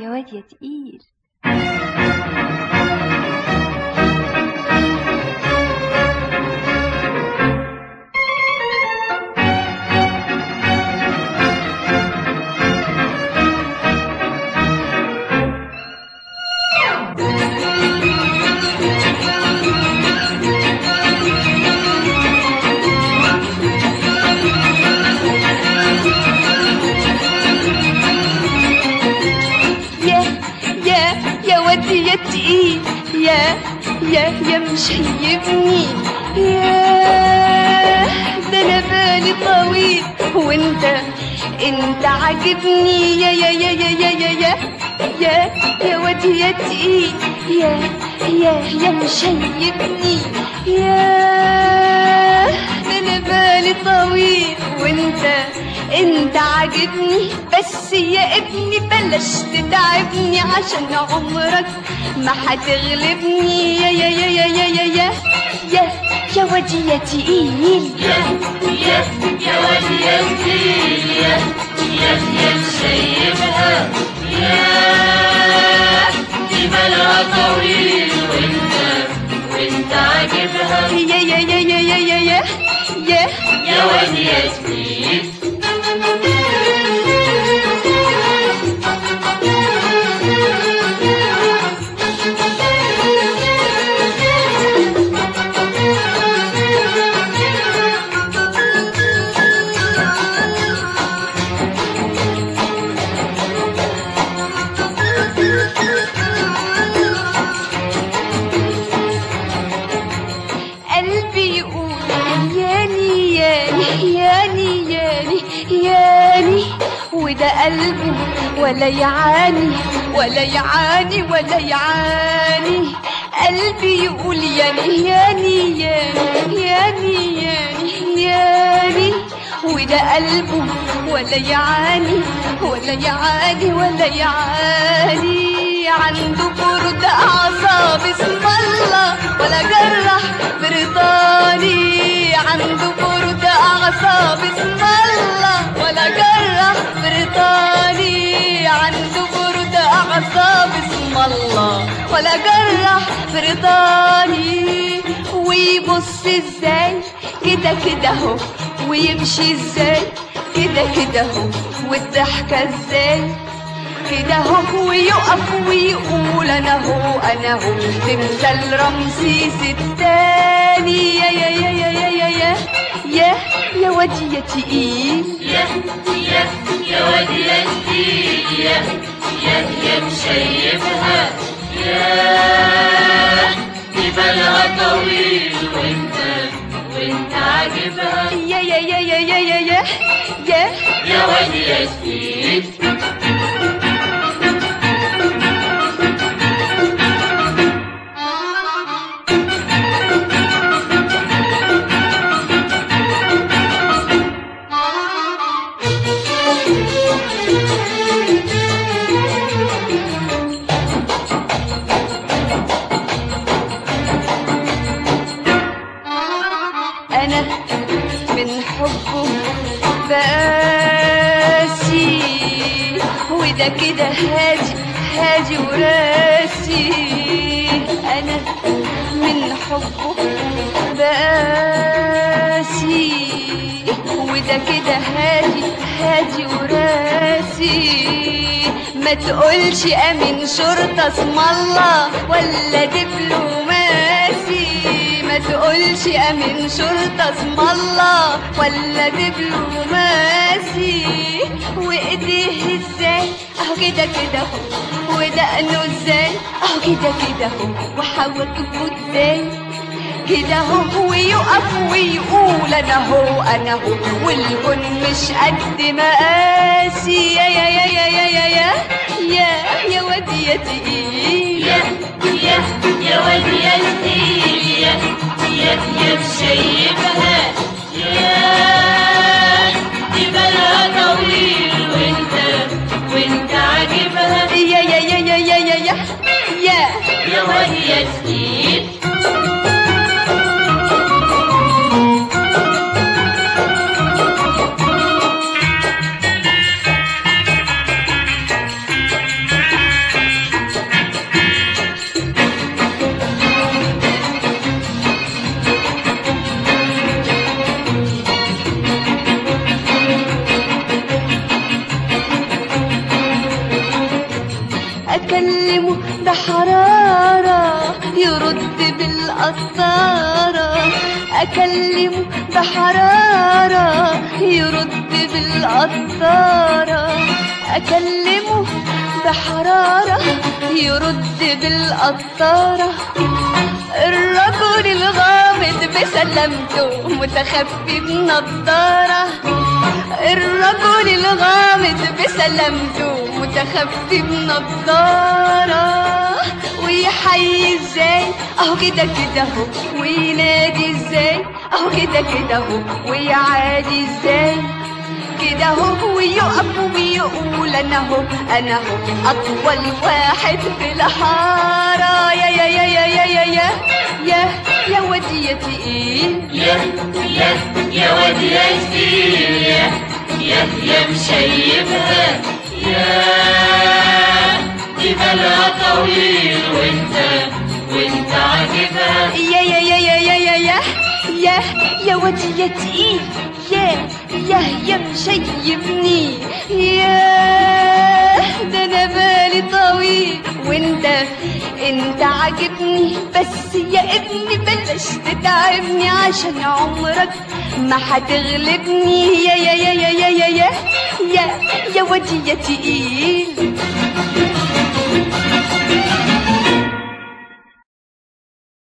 يا واد يا تقيل يا يا يا ودي يا تقيل يا يا يا مش هيبني يا ده انا بالي طويل وانت انت عاجبني يا يا يا يا يا يا يا يا يا ودي يا تقيل يا يا يا مش هيبني يا ده انا بالي طويل وانت انت عاجبني بس يا ابني بلاش تتعبني عشان عمرك ما هتغلبني يا يا يا يا يا يا يا يا يا ودي يا تقيل يا يا يا واد يا تقيل يا يا يا شايفها يا دي بالها طويل وانت وانت عاجبها يا يا يا يا يا يا يا يا يا واد يا تقيل قلبي يقول ياني ياني ياني ياني ياني وده قلبه ولا يعاني ولا يعاني ولا يعاني قلبي يقول ياني ياني ياني ياني ياني ياني وده قلبه ولا يعاني ولا يعاني ولا يعاني عنده برد أعصاب اسم الله ولا جرح بريطاني عنده برد أعصاب اسم الله ولا جرح بريطاني عنده برد أعصاب اسم الله ولا جرح بريطاني ويبص ازاي كده كده اهو ويمشي ازاي كده كده اهو والضحكة ازاي كده هو ويقف ويقول انا هو انا هو تمثال رمسيس التاني يا يا يا يا يا يا يا يا يا ودي يا تقيل يا يا يا واد يا تقيل يا يا يا مشايفها يا دي بالها طويل وانت وانت عاجبها يا يا يا يا يا يا يا يا يا واد يا تقيل انا من حبه باسي وده كده هادي هادي وراسي انا من حبه باسي وده كده هادي هادي وراسي ما تقولش امين شرطة اسم الله ولا دبلوماسي ما تقولش امين شرطة اسم الله ولا دبلوماسي وايديه ازاي اهو كده كده اهو ودقنه ازاي اهو كده كده اهو وحواجبه ازاي كده هو ويقف ويقول انا هو انا هو والكون مش قد مقاسي يا يا يا يا يا يا يا يا يا ودي يا تقيل يا يا يا واد يا تقيل يا يا يا مشايفها يا دي بالها طويل وانت وانت عاجبها يا يا يا يا يا يا يا يا يا واد يا تقيل اكلمه بحرارة يرد بالقطارة اكلمه بحرارة يرد بالقطارة اكلمه بحرارة يرد بالقطارة الرجل الغامض بسلامته متخفي بنضارة الرجل الغامض بسلامته متخفي بنضارة ويحيي ازاي اهو كده كده اهو وينادي ازاي اهو كده كده اهو ويعادي ازاي كده هو ويقف ويقول انا هو انا هو اطول واحد في الحاره يا يا يا يا يا يا يا يا يا وديتي ايه يا يا يا واد يا جديد يا يا يا مشيبها يا دي بالها طويل وانت وانت عاجبها يا يا يا يا يا يا يا يا يا وديتي ايه يا يا يا مشيبني يا ده انا بالي طويل وانت انت عاجبني بس يا ابني بلاش تتعبني عشان عمرك ما هتغلبني يا يا يا يا يا يا يا يا يا ودي يا تقيل